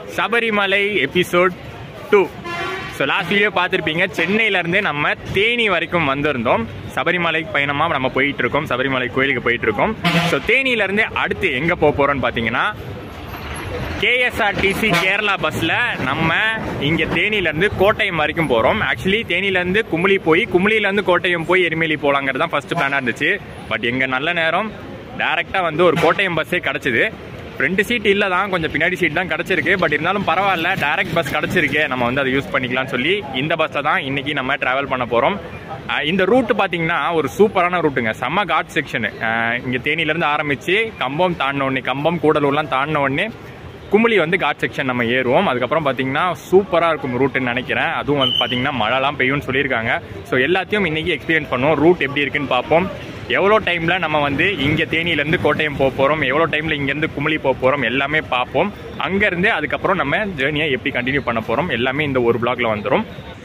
Sabarimala episode two so last video பார்த்துருப்பீங்க சென்னையிலேருந்து நம்ம தேனி வரைக்கும் வந்திருந்தோம் சபரிமலை பயணமாக நம்ம போயிட்டு இருக்கோம் சபரிமலை கோயிலுக்கு போயிட்டு இருக்கோம் ஸோ தேனியிலேருந்து அடுத்து எங்கே போக போகிறோம்னு பார்த்தீங்கன்னா கேஎஸ்ஆர்டிசி கேரளா பஸ்ஸில் நம்ம இங்கே தேனியிலேருந்து கோட்டயம் வரைக்கும் போகிறோம் ஆக்சுவலி தேனியிலேருந்து குமுளி போய் குமுளியிலேருந்து கோட்டயம் போய் எருமேலி போகலாங்கிறது தான் ஃபஸ்ட்டு பிளானாக இருந்துச்சு பட் எங்கள் நல்ல நேரம் டேரெக்டாக வந்து ஒரு கோட்டயம் பஸ்ஸே கிடச்சிது ஃப்ரண்ட் சீட் இல்லை தான் கொஞ்சம் பின்னாடி சீட் தான் கிடச்சிருக்கு பட் இருந்தாலும் பரவாயில்ல டேரக்ட் பஸ் கிடச்சிருக்கு நம்ம வந்து அதை யூஸ் பண்ணிக்கலாம்னு சொல்லி இந்த பஸ்ஸில் தான் இன்றைக்கி நம்ம ட்ராவல் பண்ண போகிறோம் இந்த ரூட் பார்த்தீங்கன்னா ஒரு சூப்பரான ரூட்டுங்க செம்ம காட் செக்ஷனு இங்கே தேனியிலேருந்து ஆரம்பித்து கம்பம் தாண்டின உடனே கம்பம் கூடலூர்லாம் தாண்டின உடனே குமுளி வந்து காட் செக்ஷன் நம்ம ஏறுவோம் அதுக்கப்புறம் பார்த்தீங்கன்னா சூப்பராக இருக்கும் ரூட்டுன்னு நினைக்கிறேன் அதுவும் வந்து பார்த்தீங்கன்னா மழைலாம் பெய்யும்னு சொல்லியிருக்காங்க ஸோ எல்லாத்தையும் இன்றைக்கி எக்ஸ்பீரியன்ஸ் பண்ணுவோம் ரூட் எப்படி இருக்குன்னு பார்ப்போம் எவ்வளோ டைமில் நம்ம வந்து இங்கே தேனியிலேருந்து கோட்டயம் போக போகிறோம் எவ்வளோ டைமில் இங்கேருந்து குமுளி போக போகிறோம் எல்லாமே பார்ப்போம் அங்கேருந்து அதுக்கப்புறம் நம்ம ஜேர்னியை எப்படி கண்டினியூ பண்ண போகிறோம் எல்லாமே இந்த ஒரு பிளாக்ல வந்துடும்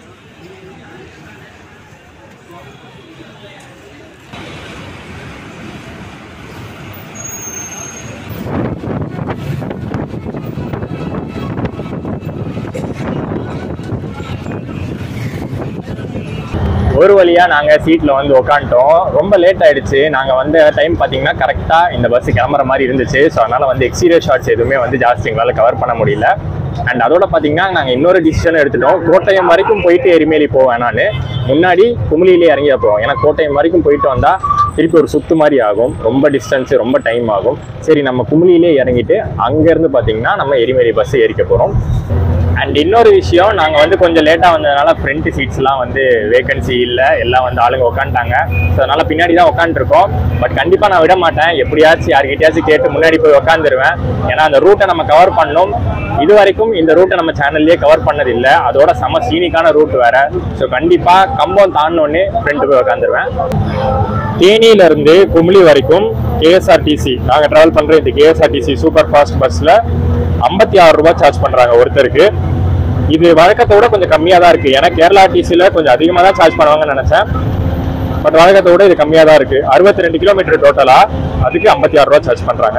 ஒரு வழியாக நாங்கள் சீட்டில் வந்து உக்காந்துட்டோம் ரொம்ப லேட் ஆயிடுச்சு நாங்கள் வந்து டைம் பார்த்தீங்கன்னா கரெக்டாக இந்த பஸ் கிளம்புற மாதிரி இருந்துச்சு ஸோ அதனால் வந்து எக்ஸ்டீரியர் ஷார்ட்ஸ் எதுவுமே வந்து ஜாஸ்தி எங்களால் கவர் பண்ண முடியல அண்ட் அதோட பார்த்தீங்கன்னா நாங்கள் இன்னொரு டிசிஷன் எடுத்துட்டோம் கோட்டயம் வரைக்கும் போயிட்டு எரிமேலி போவேன் நான் முன்னாடி குமுளியிலே இறங்கிய போவோம் ஏன்னா கோட்டயம் வரைக்கும் போயிட்டு வந்தால் திருப்பி ஒரு சுத்து மாதிரி ஆகும் ரொம்ப டிஸ்டன்ஸ் ரொம்ப டைம் ஆகும் சரி நம்ம குமுளியிலே இறங்கிட்டு அங்கேருந்து பார்த்தீங்கன்னா நம்ம எரிமேலி பஸ் ஏறிக்க போகிறோம் அண்ட் இன்னொரு விஷயம் நாங்கள் வந்து கொஞ்சம் லேட்டாக வந்ததுனால ஃப்ரண்ட் சீட்ஸ்லாம் வந்து வேகன்சி இல்லை எல்லாம் வந்து ஆளுங்க உட்காந்துட்டாங்க ஸோ அதனால் பின்னாடி தான் உட்காந்துருக்கோம் பட் கண்டிப்பாக நான் விட மாட்டேன் எப்படியாச்சும் யார்கிட்டயாச்சும் கேட்டு முன்னாடி போய் உட்காந்துருவேன் ஏன்னா அந்த ரூட்டை நம்ம கவர் பண்ணோம் இது வரைக்கும் இந்த ரூட்டை நம்ம சேனல்லே கவர் பண்ணதில்லை அதோட செம சீனிக்கான ரூட் வேற ஸோ கண்டிப்பாக கம்பம் தாண்டினோடனே ஃப்ரெண்டு போய் உட்காந்துருவேன் தேனியிலிருந்து குமுளி வரைக்கும் கேஎஸ்ஆர்டிசி நாங்கள் ட்ராவல் பண்ணுற இந்த கேஎஸ்ஆர்டிசி சூப்பர் ஃபாஸ்ட் பஸ்ஸில் ஐம்பத்தி ஆறு ரூபாய் சார்ஜ் பண்ணுறாங்க ஒருத்தருக்கு இது வழக்கத்தை விட கொஞ்சம் கம்மியாக தான் இருக்குது ஏன்னா கேரளா டிசியில் கொஞ்சம் அதிகமாக தான் சார்ஜ் பண்ணுவாங்கன்னு நினச்சேன் பட் வழக்கத்தை விட இது கம்மியாக தான் இருக்குது அறுபத்தி ரெண்டு கிலோமீட்டர் டோட்டலாக அதுக்கு ஐம்பத்தி ஆறு ரூபா சார்ஜ் பண்ணுறாங்க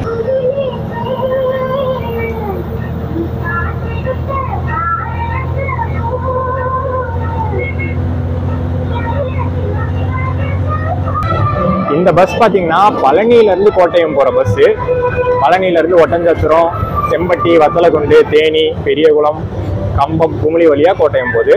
இந்த பஸ் பார்த்தீங்கன்னா பழனியிலேருந்து கோட்டயம் போகிற பஸ்ஸு பழனியிலேருந்து ஒட்டஞ்சத்திரம் செம்பட்டி வத்தலகுண்டு தேனி பெரியகுளம் கம்பம் குமுளி வழியாக கோட்டயம் போகுது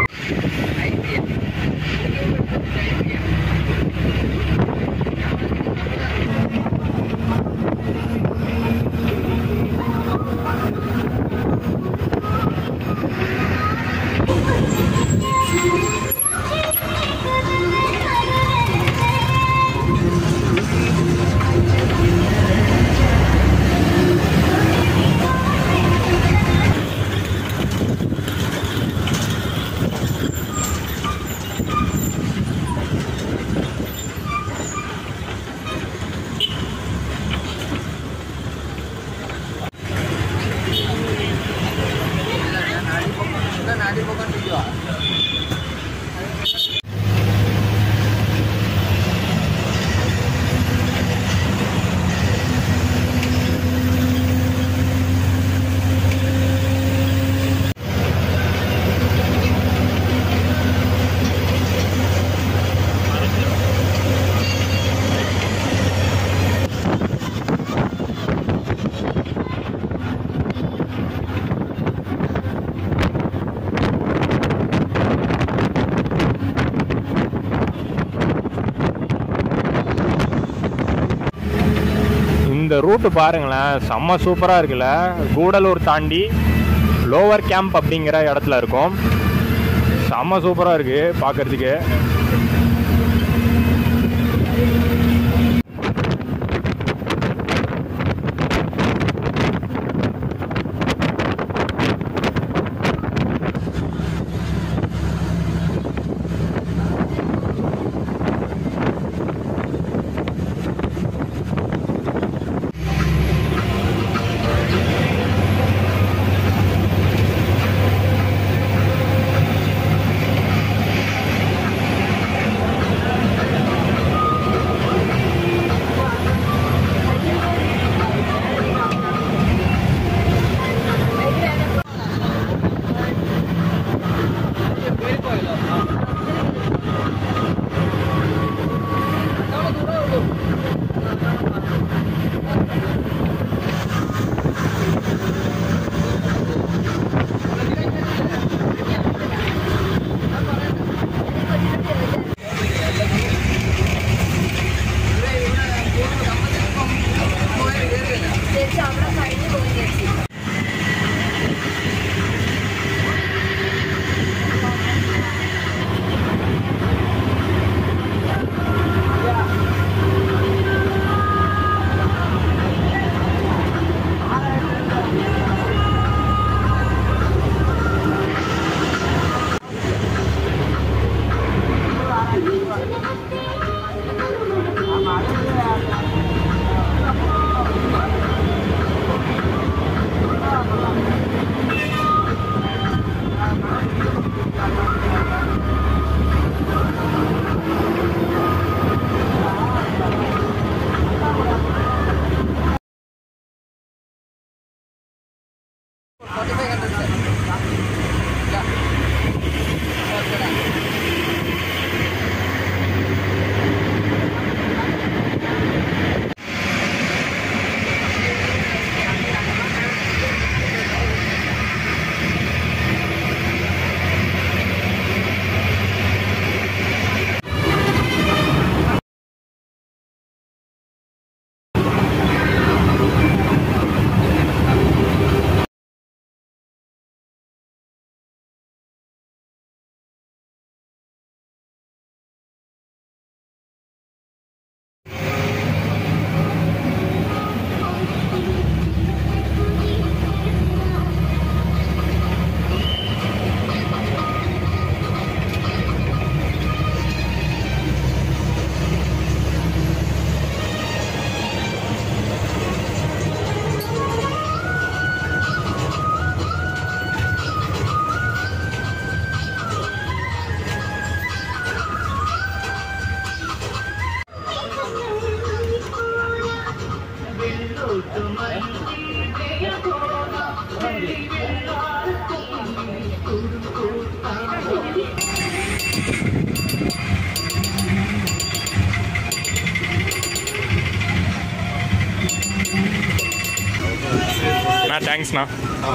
இந்த ரூட்டு பாருங்களேன் செம்ம சூப்பராக இருக்குல்ல கூடலூர் தாண்டி லோவர் கேம்ப் அப்படிங்கிற இடத்துல இருக்கும் செம்ம சூப்பராக இருக்குது பார்க்கறதுக்கு அண்ணா தேங்க்ஸ்ண்ணா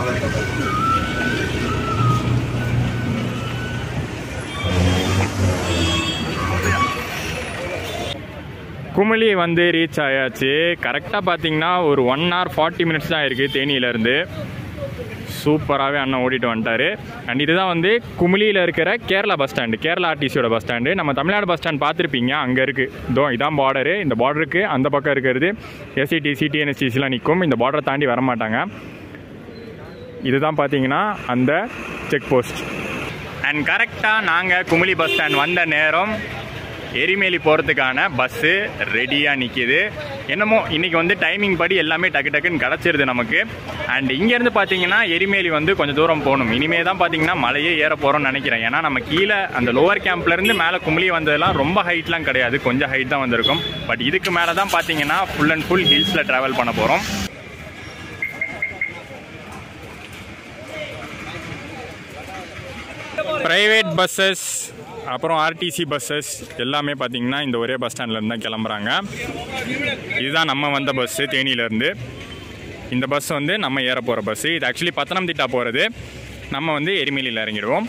குமிளி வந்து ரீச் ஆயாச்சு கரெக்டாக பார்த்தீங்கன்னா ஒரு ஒன் ஹவர் ஃபார்ட்டி மினிட்ஸ் தான் இருக்குது தேனியிலேருந்து சூப்பராகவே அண்ணன் ஓடிட்டு வந்துட்டாரு அண்ட் இதுதான் வந்து குமிளியில் இருக்கிற கேரளா பஸ் ஸ்டாண்டு கேரளா ஆர்டிசியோட பஸ் ஸ்டாண்டு நம்ம தமிழ்நாடு பஸ் ஸ்டாண்ட் பார்த்துருப்பீங்க அங்கே இருக்குது இதோ இதான் பார்டரு இந்த பார்டருக்கு அந்த பக்கம் இருக்கிறது எஸ்சிடிசி டிஎன்எஸ்டிசிலாம் நிற்கும் இந்த பார்டரை தாண்டி வர மாட்டாங்க இதுதான் பார்த்தீங்கன்னா அந்த செக் போஸ்ட் அண்ட் கரெக்டாக நாங்கள் குமிளி பஸ் ஸ்டாண்ட் வந்த நேரம் எரிமேலி போகிறதுக்கான பஸ்ஸு ரெடியாக நிற்கிது என்னமோ இன்றைக்கி வந்து டைமிங் படி எல்லாமே டக்கு டக்குன்னு கிடச்சிருது நமக்கு அண்ட் இங்கேருந்து பார்த்தீங்கன்னா எரிமேலி வந்து கொஞ்சம் தூரம் போகணும் இனிமே தான் பார்த்தீங்கன்னா மலையே ஏற போகிறோம்னு நினைக்கிறேன் ஏன்னா நம்ம கீழே அந்த லோவர் கேம்ப்லேருந்து மேலே குமிளி வந்ததெல்லாம் ரொம்ப ஹைட்லாம் கிடையாது கொஞ்சம் ஹைட் தான் வந்திருக்கும் பட் இதுக்கு மேலே தான் பார்த்தீங்கன்னா ஃபுல் அண்ட் ஃபுல் ஹில்ஸில் ட்ராவல் பண்ண போகிறோம் ப்ரைவேட் பஸ்ஸஸ் அப்புறம் ஆர்டிசி பஸ்ஸஸ் எல்லாமே பார்த்தீங்கன்னா இந்த ஒரே பஸ் ஸ்டாண்ட்லேருந்து தான் கிளம்புறாங்க இதுதான் நம்ம வந்த பஸ்ஸு தேனியிலேருந்து இந்த பஸ் வந்து நம்ம ஏற போகிற பஸ்ஸு இது ஆக்சுவலி பத்தனம்திட்டா போகிறது நம்ம வந்து எரிமேலியில் இறங்கிடுவோம்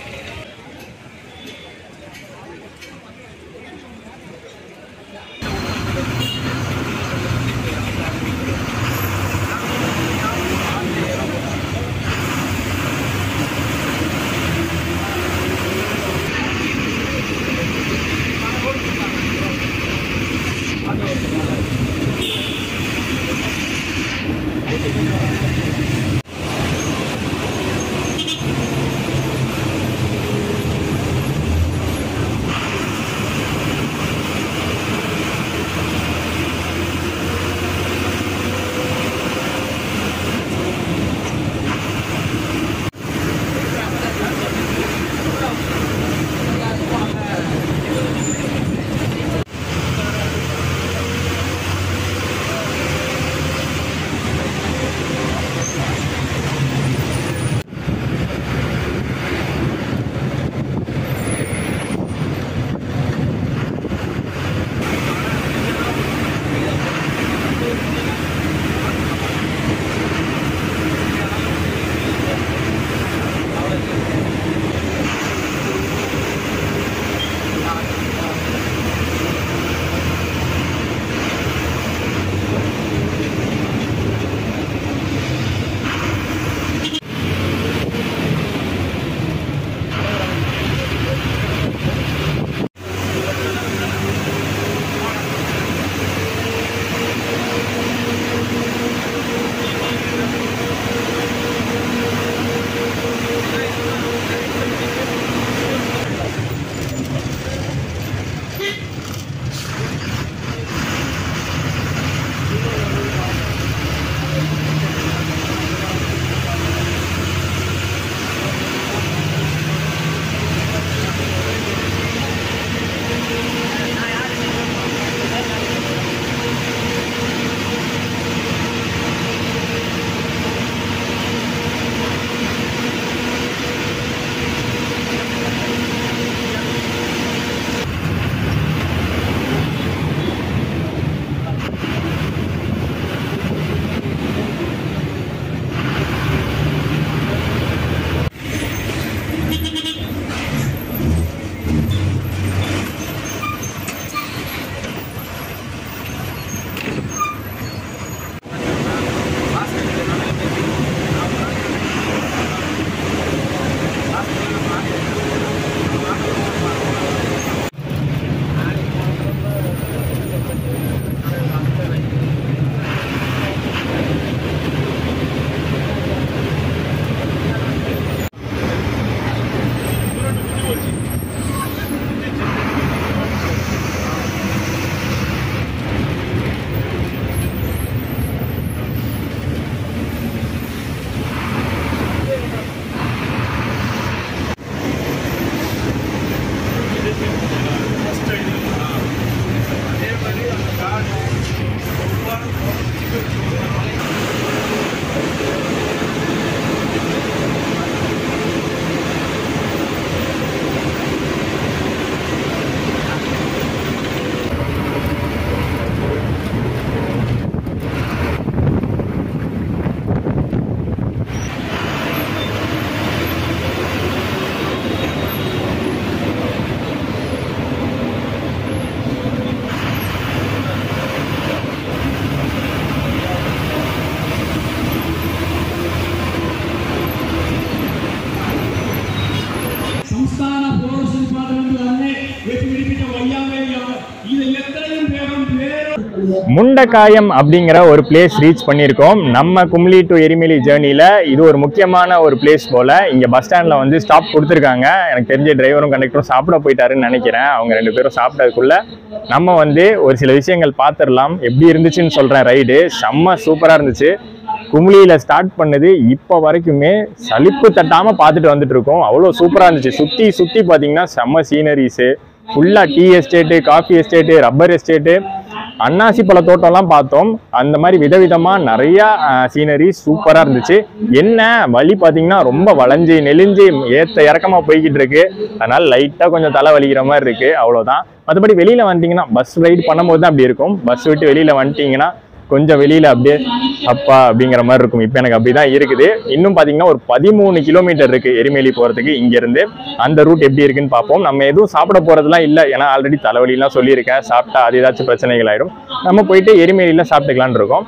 முண்டக்காயம் அப்படிங்கிற ஒரு பிளேஸ் ரீச் பண்ணியிருக்கோம் நம்ம கும்ளி டு எரிமேலி ஜேர்னியில் இது ஒரு முக்கியமான ஒரு பிளேஸ் போல் இங்கே பஸ் ஸ்டாண்டில் வந்து ஸ்டாப் கொடுத்துருக்காங்க எனக்கு தெரிஞ்ச டிரைவரும் கண்டக்டரும் சாப்பிட போயிட்டாருன்னு நினைக்கிறேன் அவங்க ரெண்டு பேரும் சாப்பிட்டதுக்குள்ள நம்ம வந்து ஒரு சில விஷயங்கள் பார்த்துடலாம் எப்படி இருந்துச்சுன்னு சொல்கிறேன் ரைடு செம்ம சூப்பராக இருந்துச்சு கும்ளியில ஸ்டார்ட் பண்ணது இப்போ வரைக்குமே சலிப்பு தட்டாம பார்த்துட்டு வந்துட்டு இருக்கோம் அவ்வளோ சூப்பரா இருந்துச்சு சுத்தி சுத்தி பாத்தீங்கன்னா செம்ம சீனரிஸு ஃபுல்லா tea estate coffee estate rubber estate அன்னாசி பழ தோட்டம்லாம் பார்த்தோம் அந்த மாதிரி விதவிதமா நிறைய சீனரி சூப்பரா இருந்துச்சு என்ன வழி பாத்தீங்கன்னா ரொம்ப வளைஞ்சு நெளிஞ்சு ஏத்த இறக்கமா போய்கிட்டு இருக்கு அதனால லைட்டா கொஞ்சம் தலை வலிக்கிற மாதிரி இருக்கு அவ்வளவுதான் மற்றபடி வெளியில வந்துட்டீங்கன்னா பஸ் ரைடு பண்ணும்போது தான் அப்படி இருக்கும் பஸ் விட்டு வெளியில வந்துட்டீங்கன்னா கொஞ்சம் வெளியில அப்படியே அப்பா அப்படிங்கிற மாதிரி இருக்கும் இப்போ எனக்கு அப்படிதான் இருக்குது இன்னும் பாத்தீங்கன்னா ஒரு பதிமூணு கிலோமீட்டர் இருக்கு எரிமேலி போறதுக்கு இங்க இருந்து அந்த ரூட் எப்படி இருக்குன்னு பார்ப்போம் நம்ம எதுவும் சாப்பிட போறதுலாம் இல்லை ஏன்னா ஆல்ரெடி தலைவலிலாம் சொல்லியிருக்கேன் சாப்பிட்டா அது ஏதாச்சும் பிரச்சனைகள் ஆயிடும் நம்ம போயிட்டு எரிமேலியில சாப்பிட்டுக்கலாம்னு இருக்கோம்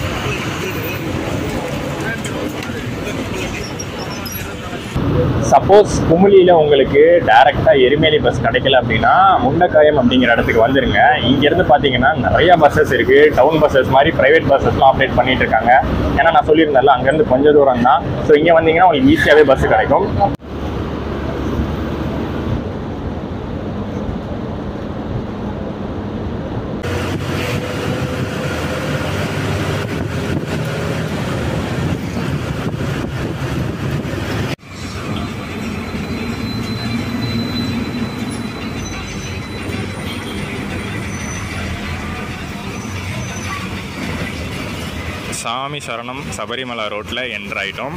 சப்போஸ் குமுளியில் உங்களுக்கு டைரெக்டாக எரிமேலி பஸ் கிடைக்கல அப்படின்னா முண்டக்காயம் அப்படிங்கிற இடத்துக்கு வந்துருங்க இங்கேருந்து பார்த்தீங்கன்னா நிறைய பஸ்ஸஸ் இருக்குது டவுன் பஸ்ஸஸ் மாதிரி ப்ரைவேட் பஸ்ஸஸ்லாம் ஆப்ரேட் பண்ணிட்டு இருக்காங்க ஏன்னா நான் சொல்லியிருந்தேன்ல அங்கேருந்து கொஞ்சம் தூரம் தான் ஸோ இங்கே வந்தீங்கன்னா உங்களுக்கு ஈஸியாகவே பஸ் கிடைக்கும் சாமி சரணம் சபரிமலை ரோட்டில் என்ட்ராயிட்டோம்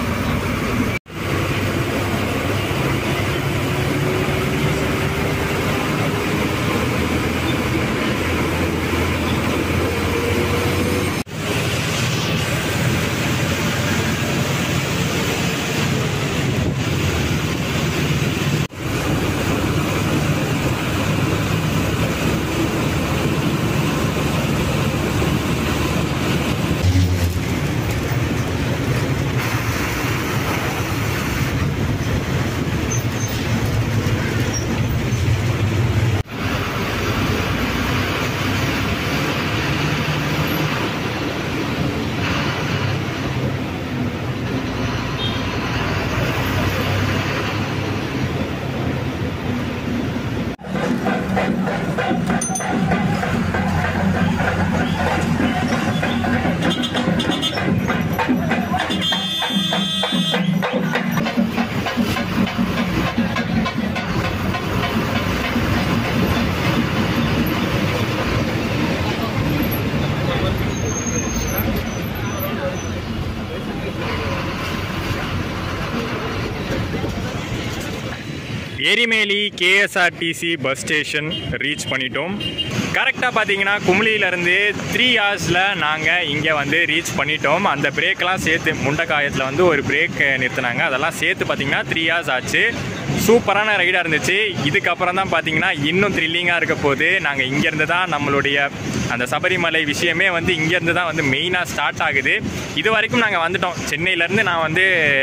Erumeli KSRTC bus station reach பண்ணிட்டோம் கரெக்டாக பார்த்தீங்கன்னா கும்ளியிலேருந்து த்ரீ ஹவர்ஸில் நாங்கள் இங்கே வந்து ரீச் பண்ணிட்டோம் அந்த பிரேக்கெலாம் சேர்த்து முண்டக்காயத்தில் வந்து ஒரு பிரேக் நிறுத்தினாங்க அதெல்லாம் சேர்த்து பார்த்தீங்கன்னா த்ரீ ஹவர்ஸ் ஆச்சு சூப்பரான ரைடாக இருந்துச்சு இதுக்கப்புறம் தான் பார்த்தீங்கன்னா இன்னும் த்ரில்லிங்காக இருக்க போது நாங்கள் இங்கேருந்து தான் நம்மளுடைய அந்த சபரிமலை விஷயமே வந்து இங்கேருந்து தான் வந்து மெயினாக ஸ்டார்ட் ஆகுது இது வரைக்கும் நாங்கள் வந்துட்டோம் சென்னையிலேருந்து நான் வந்து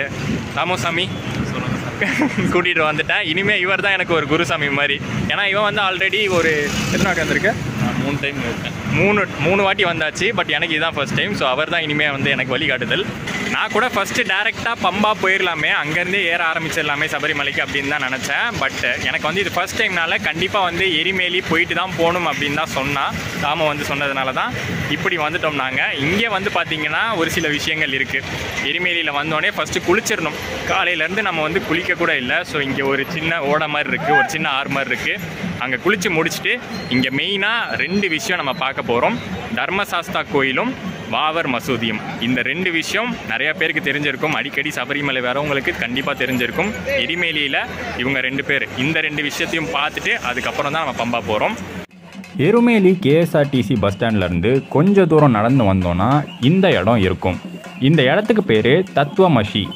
ராமசாமி கூட்டிகிட்டு வந்துட்டேன் இனிமேல் இவர் தான் எனக்கு ஒரு குருசாமி மாதிரி ஏன்னா இவன் வந்து ஆல்ரெடி ஒரு எத்தனை வாட்டி வந்திருக்கு மூணு டைம் இருக்கேன் மூணு மூணு வாட்டி வந்தாச்சு பட் எனக்கு இதுதான் ஃபர்ஸ்ட் டைம் ஸோ அவர் தான் இனிமேல் வந்து எனக்கு வழிகாட்டுதல் நான் கூட ஃபஸ்ட்டு டேரெக்டாக பம்பா போயிடலாமே அங்கேருந்தே ஏற ஆரம்பிச்சிடலாமே சபரிமலைக்கு அப்படின்னு தான் நினச்சேன் பட் எனக்கு வந்து இது ஃபர்ஸ்ட் டைம்னால கண்டிப்பாக வந்து எரிமேலி போயிட்டு தான் போகணும் அப்படின்னு தான் சொன்னான் ராம வந்து சொன்னதுனால தான் இப்படி வந்துட்டோம் நாங்கள் இங்கே வந்து பார்த்தீங்கன்னா ஒரு சில விஷயங்கள் இருக்குது எரிமேலியில் வந்தோடனே ஃபஸ்ட்டு குளிச்சிடணும் காலையிலேருந்து நம்ம வந்து குளிக்க கூட இல்லை ஸோ இங்கே ஒரு சின்ன ஓடை மாதிரி இருக்குது ஒரு சின்ன ஆறு மாதிரி இருக்குது அங்கே குளித்து முடிச்சுட்டு இங்கே மெயினாக ரெண்டு விஷயம் நம்ம பார்க்க போகிறோம் தர்மசாஸ்தா கோயிலும் வாவர் மசூதியும் இந்த ரெண்டு விஷயம் நிறைய பேருக்கு தெரிஞ்சிருக்கும் அடிக்கடி சபரிமலை வரவங்களுக்கு கண்டிப்பாக தெரிஞ்சிருக்கும் எரிமேலியில் இவங்க ரெண்டு பேர் இந்த ரெண்டு விஷயத்தையும் பார்த்துட்டு அதுக்கப்புறம் தான் நம்ம பம்பா போகிறோம் எருமேலி கேஎஸ்ஆர்டிசி பஸ் ஸ்டாண்ட்லேருந்து கொஞ்சம் தூரம் நடந்து வந்தோன்னா இந்த இடம் இருக்கும் இந்த இடத்துக்கு பேர் தத்துவமஷி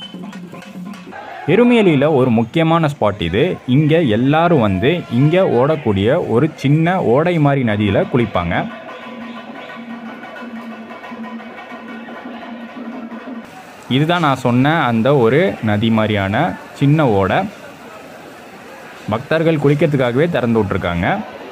எருமேலியில் ஒரு முக்கியமான ஸ்பாட் இது இங்கே எல்லாரும் வந்து இங்கே ஓடக்கூடிய ஒரு சின்ன ஓடை மாதிரி நதியில் குளிப்பாங்க இதுதான் நான் சொன்ன அந்த ஒரு நதி மாதிரியான சின்ன ஓடை பக்தர்கள் குளிக்கிறதுக்காகவே திறந்து விட்ருக்காங்க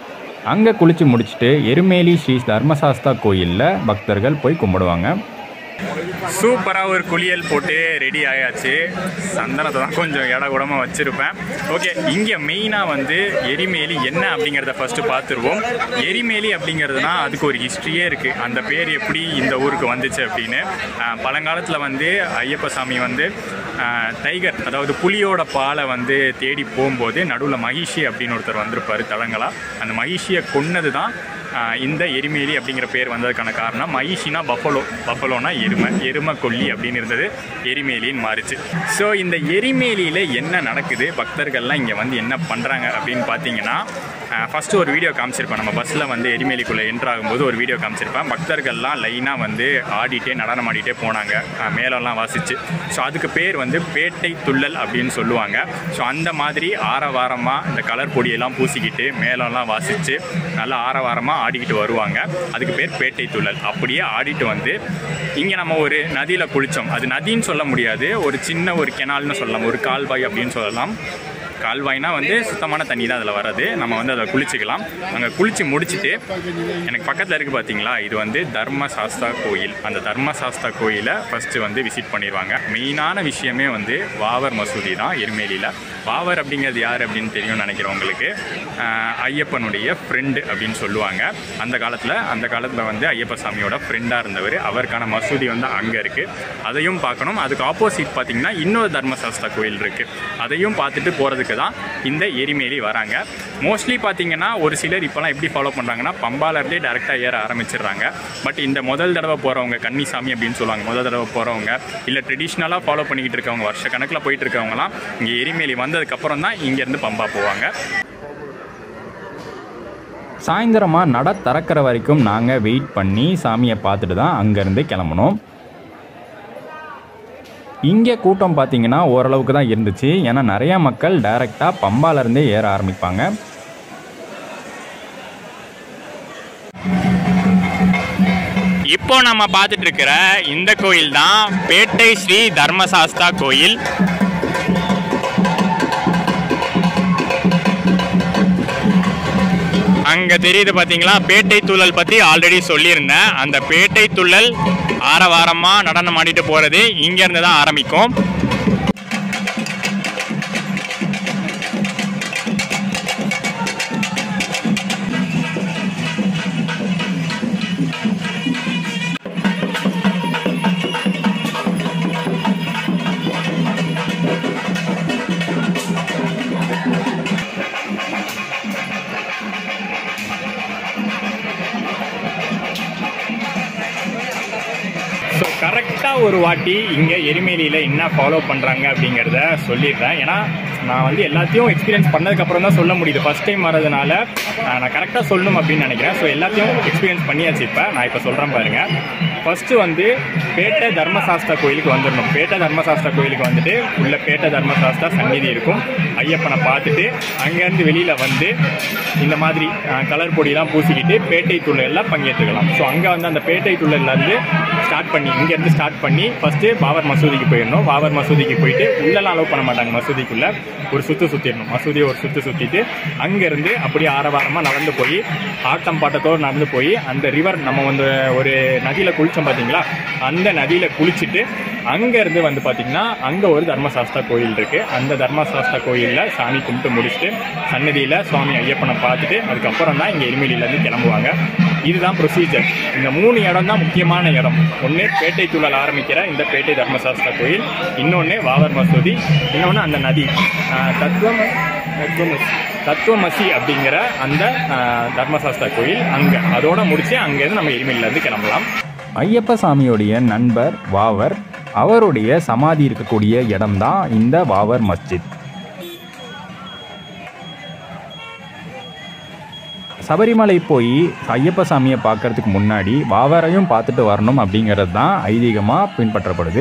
அங்கே குளித்து முடிச்சுட்டு எருமேலி ஸ்ரீ தர்மசாஸ்தா கோயிலில் பக்தர்கள் போய் கும்பிடுவாங்க சூப்பராக ஒரு குளியல் போட்டு ரெடி ஆயாச்சு சந்தனத்தை தான் கொஞ்சம் இட கூடமாக வச்சுருப்பேன் ஓகே இங்கே மெயினாக வந்து எரிமேலி என்ன அப்படிங்கிறத ஃபஸ்ட்டு பார்த்துருவோம் எரிமேலி அப்படிங்கிறதுனா அதுக்கு ஒரு ஹிஸ்ட்ரியே இருக்குது அந்த பேர் எப்படி இந்த ஊருக்கு வந்துச்சு அப்படின்னு ஆஹ் பழங்காலத்தில் வந்து ஐயப்ப சாமி வந்து ஆஹ் டைகர் அதாவது புலியோட பாலை வந்து தேடி போகும்போது நடுவில் மகிஷி அப்படின்னு ஒருத்தர் வந்திருப்பார் தலங்களா அந்த மகிஷியை கொன்னது தான் ஆஹ் இந்த எரிமேலி அப்படிங்கிற பேர் வந்ததுக்கான காரணம் மகிஷினா பஃபலோ பஃபலோனா எருமை எருமை கொல்லி அப்படின்னு இருந்தது எரிமேலின்னு மாறிச்சு ஸோ இந்த எரிமேலியில் என்ன நடக்குது பக்தர்கள்லாம் இங்கே வந்து என்ன பண்ணுறாங்க அப்படின்னு பார்த்தீங்கன்னா ஃபஸ்ட்டு ஒரு வீடியோ காமிச்சிருப்பேன் நம்ம பஸ்ஸில் வந்து எரிமேலிக்குள்ளே என்ட்ரு ஆகும்போது ஒரு வீடியோ காமிச்சிருப்பேன் பக்தர்கள்லாம் லைனாக வந்து ஆடிட்டே நடனம் ஆடிட்டே போனாங்க ஆஹ் மேளம்லாம் வாசிச்சு ஸோ அதுக்கு பேர் வந்து பேட்டை துள்ளல் அப்படின்னு சொல்லுவாங்க ஸோ அந்த மாதிரி ஆரவாரமாக இந்த கலர் பொடியெல்லாம் பூசிக்கிட்டு மேளம்லாம் வாசித்து நல்லா ஆரவாரமாக ஆடிக்கிட்டு வருவாங்க அதுக்கு பேர் பேட்டை துள்ளல் அப்படியே ஆடிட்டு வந்து இங்கே நம்ம ஒரு நதியில் குளித்தோம் அது நதின்னு சொல்ல முடியாது ஒரு சின்ன ஒரு கெனால்னு சொல்லலாம் ஒரு கால்வாய் அப்படின்னு சொல்லலாம் கால்வாய்னா வந்து சுத்தமான தண்ணி தான் அதில் வராது நம்ம வந்து அதை குளிச்சுக்கலாம் அங்கே குளித்து முடிச்சுட்டு எனக்கு பக்கத்தில் இருக்குது பார்த்தீங்களா இது வந்து தர்ம சாஸ்தா கோயில் அந்த தர்ம சாஸ்தா கோயிலை ஃபஸ்ட்டு வந்து விசிட் பண்ணிடுவாங்க மெயினான விஷயமே வந்து வாவர் மசூதி தான் எருமேலியில் வாவர் அப்படிங்கிறது யார் அப்படின்னு தெரியும்னு நினைக்கிறவங்களுக்கு ஆஹ், ஐயப்பனுடைய ஃப்ரெண்டு அப்படின்னு சொல்லுவாங்க அந்த காலத்தில் அந்த காலத்தில் வந்து ஐயப்ப சாமியோட ஃப்ரெண்டாக இருந்தவர் அவருக்கான மசூதி வந்து அங்கே இருக்குது அதையும் பார்க்கணும் அதுக்கு ஆப்போசிட் பார்த்தீங்கன்னா இன்னொரு தர்மசாஸ்தா கோயில் இருக்குது அதையும் பார்த்துட்டு போகிறதுக்கு தான் இந்த எரிமேலி வராங்க மோஸ்ட்லி பார்த்தீங்கன்னா ஒரு சிலர் இப்போலாம் எப்படி ஃபாலோ பண்ணுறாங்கன்னா பம்பாலருந்தே டேரெக்டாக ஏற ஆரம்பிச்சிடுறாங்க பட் இந்த முதல் தடவை போகிறவங்க கன்னிசாமி அப்படின்னு சொல்லுவாங்க முதல் தடவை போகிறவங்க இல்லை ட்ரெடிஷ்னலாக ஃபாலோ பண்ணிக்கிட்டு இருக்கவங்க வருஷ கணக்கில் போயிட்டு இருக்கவங்கலாம் இங்கே எரிமேலி வந்ததுக்கப்புறம் தான் இங்கேருந்து பம்பா போவாங்க சாயந்தரமாக நட திறக்கிற வரைக்கும் நாங்கள் வெயிட் பண்ணி சாமியை பார்த்துட்டு தான் அங்கேருந்து கிளம்பணும் இங்கே கூட்டம் பார்த்தீங்கன்னா ஓரளவுக்கு தான் இருந்துச்சு ஏன்னா நிறையா மக்கள் டைரெக்டாக பம்பாலேருந்தே ஏற ஆரம்பிப்பாங்க இப்போ நம்ம பார்த்துட்டு இருக்கிற இந்த கோயில் தான் பேட்டை ஸ்ரீ தர்மசாஸ்தா கோயில் அங்க தெரியுது பாத்தீங்களா பேட்டை துள்ளல் பத்தி ஆல்ரெடி சொல்லியிருந்தேன் அந்த பேட்டை துள்ளல் ஆரவாரமா நடனம் ஆடிட்டு போறது இங்க இருந்து தான் ஆரம்பிக்கும் ஸோ கரெக்டாக ஒரு வாட்டி இங்கே எரிமேலியில் என்ன ஃபாலோ பண்ணுறாங்க அப்படிங்கிறத சொல்லிடுறேன் ஏன்னா நான் வந்து எல்லாத்தையும் எக்ஸ்பீரியன்ஸ் பண்ணதுக்கப்புறம் தான் சொல்ல முடியுது ஃபஸ்ட் டைம் வரதுனால ஆஹ், நான் கரெக்டாக சொல்லணும் அப்படின்னு நினைக்கிறேன் ஸோ எல்லாத்தையும் எக்ஸ்பீரியன்ஸ் பண்ணியாச்சு இப்போ நான் இப்போ சொல்கிறேன் பாருங்கள் ஃபஸ்ட்டு வந்து பேட்டை தர்மசாஸ்தா கோயிலுக்கு வந்துடணும் பேட்டை தர்மசாஸ்தா கோயிலுக்கு வந்துட்டு உள்ள பேட்டை தர்மசாஸ்தா சந்நிதி இருக்கும் ஐயப்பனை பார்த்துட்டு அங்கேருந்து வெளியில் வந்து இந்த மாதிரி கலர் பொடியெல்லாம் பூசிக்கிட்டு பேட்டை துள்ளெல்லாம் பங்கேற்றுக்கலாம் ஸோ அங்கே வந்து அந்த பேட்டை துள்ளல்லேருந்து ஸ்டார்ட் பண்ணி இங்கேருந்து ஸ்டார்ட் பண்ணி ஃபஸ்ட்டு பாபர் மசூதிக்கு போயிடணும் பாபர் மசூதிக்கு போயிட்டு உள்ளெல்லாம் அலோவ் பண்ண மாட்டாங்க மசூதிக்குள்ளே ஒரு சுற்று சுற்றிடணும் மசூதியை ஒரு சுற்று சுற்றிட்டு அங்கேருந்து அப்படியே ஆரவாரமாக நடந்து போய் ஆட்டம் பாட்டத்தோடு நடந்து போய் அந்த ரிவர் நம்ம வந்து ஒரு நதியில் குளித்தோம் பார்த்தீங்களா அந்த நதியில் குளிச்சுட்டு அங்கேருந்து வந்து பார்த்தீங்கன்னா அங்கே ஒரு தர்மசாஸ்தா கோயில் இருக்குது அந்த தர்மசாஸ்தா கோயிலில் சாமி கும்பிட்டு முடிச்சுட்டு சன்னதியில் சுவாமி ஐயப்பனை பார்த்துட்டு அதுக்கப்புறம் தான் இங்கே எருமெலியிலேருந்து கிளம்புவாங்க இதுதான் ப்ரொசீஜர் இந்த மூணு இடம் தான் முக்கியமான இடம் ஒன்று பேட்டை துள்ளல் ஆரம்பிக்கிற இந்த பேட்டை தர்மசாஸ்தா கோயில் இன்னொன்று வாவர் மசூதி இன்னொன்று அந்த நதி ஆஹ் தத்துவம் தத்துவமசி தத்துவமசி அப்படிங்கிற அந்த ஆஹ், தர்மசாஸ்தா கோயில் அங்கே அதோட முடிச்சு அங்கேருந்து நம்ம எரிமலையிலேருந்து கிளம்பலாம் ஐயப்ப சாமியுடைய நண்பர் வாவர் அவருடைய சமாதி இருக்கக்கூடிய இடம்தான் இந்த வாவர் மஸ்ஜித் சபரிமலை போய் ஐயப்ப சாமியை பார்க்கறதுக்கு முன்னாடி வாவரையும் பார்த்துட்டு வரணும் அப்படிங்கிறது தான் ஐதீகமாக பின்பற்றப்படுது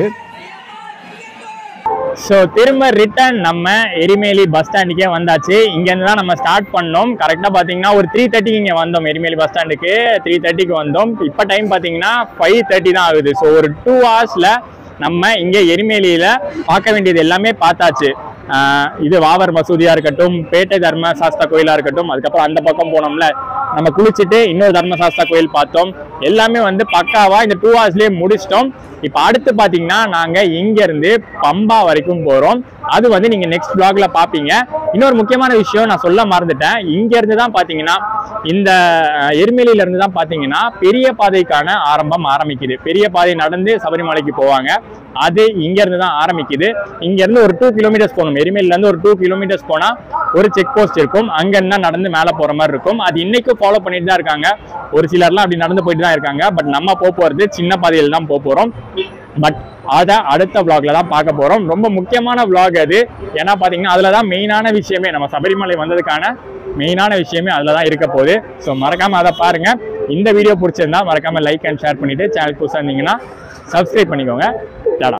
ஸோ திரும்ப ரிட்டர்ன் நம்ம எரிமேலி பஸ் ஸ்டாண்டுக்கே வந்தாச்சு இங்கேருந்து தான் நம்ம ஸ்டார்ட் பண்ணோம் கரெக்டாக பார்த்தீங்கன்னா ஒரு த்ரீ தேர்ட்டிக்கு இங்கே வந்தோம் எரிமேலி பஸ் ஸ்டாண்டுக்கு த்ரீ தேர்ட்டிக்கு வந்தோம் இப்போ டைம் பார்த்தீங்கன்னா ஃபைவ் தேர்ட்டி தான் ஆகுது ஸோ ஒரு டூ ஹவர்ஸில் நம்ம இங்கே எரிமேலியில் பார்க்க வேண்டியது எல்லாமே பார்த்தாச்சு ஆஹ் இது வாவர் மசூதியாக இருக்கட்டும் பேட்டை தர்ம சாஸ்தா கோயிலாக இருக்கட்டும் அதுக்கப்புறம் அந்த பக்கம் போனோம்ல நம்ம குளிச்சுட்டு இன்னொரு தர்மசாஸ்தா கோயில் பார்த்தோம் எல்லாமே வந்து பக்காவா இந்த டூ ஹவர்ஸ்லயே முடிச்சிட்டோம் இப்போ அடுத்து பாத்தீங்கன்னா நாங்க இங்க இருந்து பம்பா வரைக்கும் போறோம் அது வந்து நீங்க நெக்ஸ்ட் vlogல பாப்பீங்க இன்னொரு முக்கியமான விஷயம் நான் சொல்ல மறந்துட்டேன் இங்க இருந்து தான் பாத்தீங்கன்னா இந்த அஹ், எருமேலியில இருந்து தான் பாத்தீங்கன்னா பெரிய பாதைக்கான ஆரம்பம் ஆரம்பிக்குது பெரிய பாதை நடந்து சபரிமலைக்கு போவாங்க அது இங்க இருந்து தான் ஆரம்பிக்குது இங்க இருந்து ஒரு டூ கிலோமீட்டர்ஸ் போகணும் எருமேலில இருந்து ஒரு டூ கிலோமீட்டர்ஸ் போனா ஒரு செக் போஸ்ட் இருக்கும் அங்க இருந்தா நடந்து மேல போற மாதிரி இருக்கும் அது இன்னைக்கும் ஃபாலோ பண்ணிட்டு தான் இருக்காங்க ஒரு சிலர்லாம் அப்படி நடந்து போயிட்டு தான் இருக்காங்க பட் நம்ம போக போறது சின்ன பாதையில் தான் போக போறோம் பட் அதை அடுத்த vlogல தான் பார்க்க போறோம் ரொம்ப முக்கியமான vlog அது ஏன்னா பாத்தீங்கன்னா அதுல தான் மெயினான விஷயமே நம்ம சபரிமலை வந்ததுக்கான மெயினான விஷயமே அதுல தான் இருக்க போகுது ஸோ மறக்காம அதை பாருங்க இந்த வீடியோ பிடிச்சிருந்தா மறக்காம லைக் அண்ட் ஷேர் பண்ணிட்டு சேனல் புதுசாக இருந்தீங்கன்னா சப்ஸ்கிரைப் பண்ணிக்கோங்க டாடா